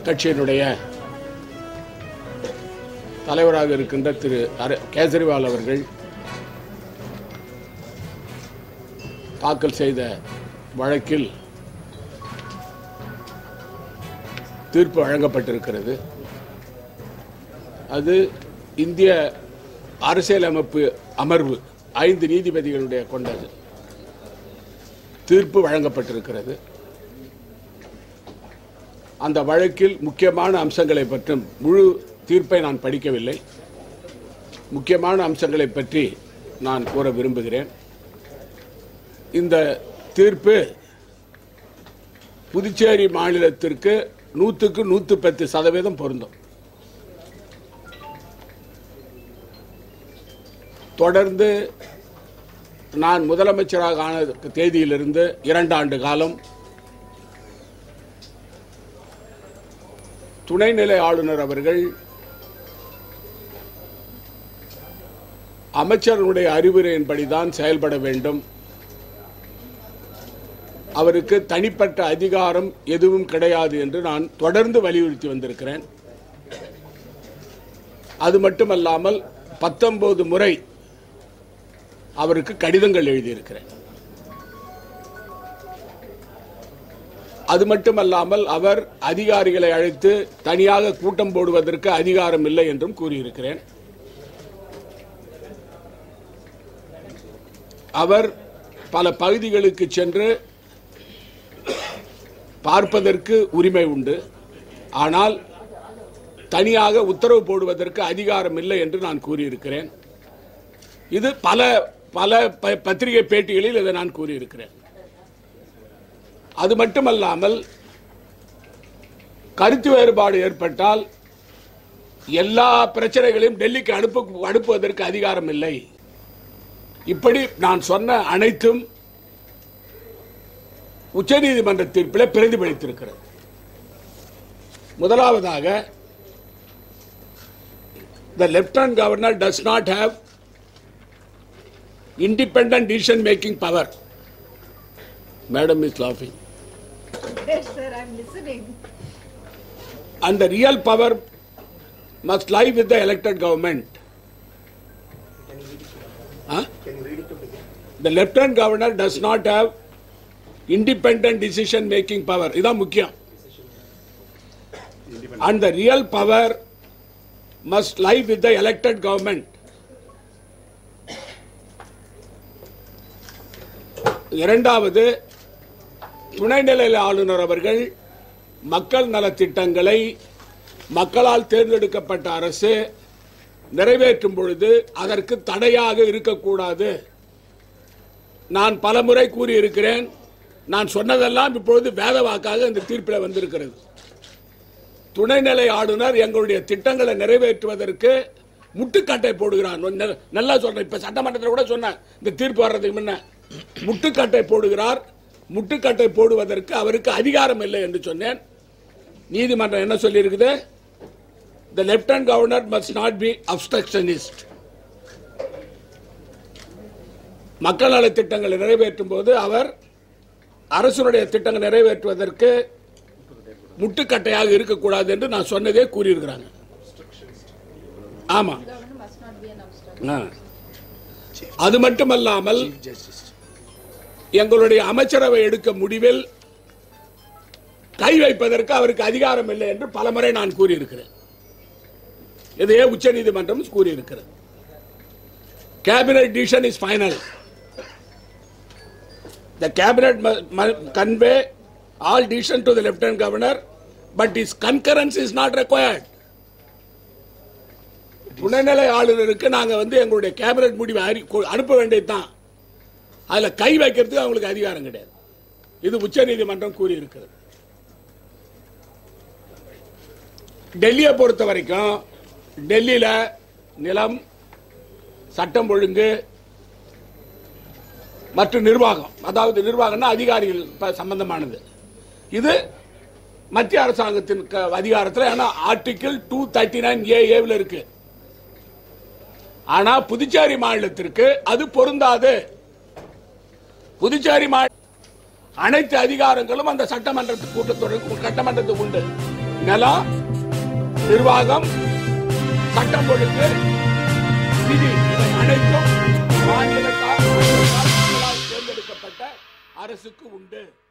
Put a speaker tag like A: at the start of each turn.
A: கட்சியினுடைய தலைவராக இருக்கின்ற திரு அர- கேஜரிவால் அவர்கள் தாக்கல் செய்த வழக்கில் தீர்ப்பு வழங்கப்பட்டிருக்கிறது அது இந்திய அரசியலமைப்பு அமர்வு ஐந்து நீதிபதிகளுடைய கொண்டது தீர்ப்பு வழங்கப்பட்டிருக்கிறது அந்த வழக்கில் முக்கியமான அம்சங்களை பற்றும் முழு தீர்ப்பை நான் படிக்கவில்லை முக்கியமான அம்சங்களை பற்றி நான் கூற விரும்புகிறேன் இந்த தீர்ப்பு புதுச்சேரி மாநிலத்திற்கு நூற்றுக்கு நூற்று பத்து சதவீதம் பொருந்தும் தொடர்ந்து நான் முதலமைச்சராக ஆன தேதியிலிருந்து இரண்டு ஆண்டு காலம் துணைநிலை ஆளுநர் அவர்கள் அமைச்சர்களுடைய அறிவுரையின்படிதான் செயல்பட வேண்டும் அவருக்கு தனிப்பட்ட அதிகாரம் எதுவும் கிடையாது என்று நான் தொடர்ந்து வலியுறுத்தி வந்திருக்கிறேன் அது மட்டுமல்லாமல் பத்தொன்பது முறை அவருக்கு கடிதங்கள் எழுதியிருக்கிறேன் அது மட்டுமல்லாமல் அவர் அதிகாரிகளை அழைத்து தனியாக கூட்டம் போடுவதற்கு அதிகாரம் இல்லை என்றும் கூறியிருக்கிறேன் அவர் பல பகுதிகளுக்கு சென்று பார்ப்பதற்கு உரிமை உண்டு ஆனால் தனியாக உத்தரவு போடுவதற்கு அதிகாரம் இல்லை என்று நான் கூறியிருக்கிறேன் இது பல பல ப- பத்திரிகை பேட்டிகளில் இதை நான் கூறியிருக்கிறேன் அது மட்டுமல்லாமல் கருத்து வேறுபாடு ஏற்பட்டால் எல்லா பிரச்சனைகளையும் டெல்லிக்கு அனுப்ப அனுப்புவதற்கு அதிகாரம் இல்லை இப்படி நான் சொன்ன அனைத்தும் உச்சநீதிமன்ற தீர்ப்பில் பிரதிபலித்திருக்கிறது முதலாவதாக the lieutenant governor does not have independent decision making power madam is laughing
B: Yes, sir, I'm listening.
A: and the real power must lie with the elected government Huh? the lieutenant governor does not have independent decision making power இதான் முக்கியம் and the real power must lie with the elected government இரண்டாவது துணைநிலை ஆளுநர் அவர்கள் மக்கள் நலத்திட்டங்களை மக்களால் தேர்ந்தெடுக்கப்பட்ட அரசு நிறைவேற்றும் பொழுது அதற்கு தடையாக இருக்கக்கூடாது நான் பலமுறை கூறியிருக்கிறேன் நான் சொன்னதெல்லாம் இப்பொழுது வேத வாக்காக இந்த தீர்ப்பில் வந்திருக்கிறது துணைநிலை ஆளுநர் எங்களுடைய திட்டங்களை நிறைவேற்றுவதற்கு முட்டுக்கட்டை போடுகிறார் நெ- நல்லா சொல்றேன் இப்ப சட்டமன்றத்தில் கூட சொன்னேன் இந்த தீர்ப்பு வர்றதுக்கு முன்ன முட்டுக்கட்டை போடுகிறார் முட்டுக்கட்டை போடுவதற்கு அவருக்கு அதிகாரம் இல்லை என்று சொன்னேன் நீதிமன்றம் என்ன சொல்லியிருக்குது the lieutenant governor must not be obstructionist மக்கள் நல திட்டங்களை நிறைவேற்றும் போது அவர் அரசுடைய திட்டங்கள் நிறைவேற்றுவதற்கு முட்டுக்கட்டையாக இருக்கக்கூடாது என்று நான் சொன்னதே கூறியிருக்கிறாங்க ஆமா
B: Governor must not be an obstacle.
A: ஆ. அது மட்டுமல்லாமல் எங்களுடைய அமைச்சரவை எடுக்க முடிவில் கை வைப்பதற்கு அவருக்கு அதிகாரம் இல்லை என்று பலமுறை நான் கூறியிருக்கிறேன் இதையே உச்சநீதிமன்றம் கூறியிருக்கிறது cabinet decision is final the cabinet convey all decision to the lieutenant governor but is concurrence is not required துணைநிலை ஆளுநருக்கு நாங்க வந்து எங்களுடைய கேபினட் முடிவை அறி- கொ- அனுப்ப வேண்டியதுதான் அதுல கை வைக்கிறதுக்கு அவங்களுக்கு அதிகாரம் கிடையாது இது உச்சநீதிமன்றம் கூறியிருக்கிறது டெல்லியை பொறுத்த வரைக்கும் டெல்லியில நிலம் சட்டம் ஒழுங்கு மற்றும் நிர்வாகம் அதாவது நிர்வாகம்னா அதிகாரிகள் ப- சம்பந்தமானது இது மத்திய அரசாங்கத்தின் க- அதிகாரத்தில் ஏன்னா article two thirty nine A ஏவில் இருக்கு ஆனா புதுச்சேரி மாநிலத்திற்கு அது பொருந்தாது புதுச்சேரி மாநில அனைத்து அதிகாரங்களும் அந்த சட்டமன்ற கூட்டத்தொடர் சட்டமன்றத்துக்கு உண்டு நலம் நிர்வாகம் சட்டம் ஒழுங்கு நிதி இவை அனைத்தும் மாநிலத்தால் மக்களால் தேர்ந்தெடுக்கப்பட்ட அரசுக்கு உண்டு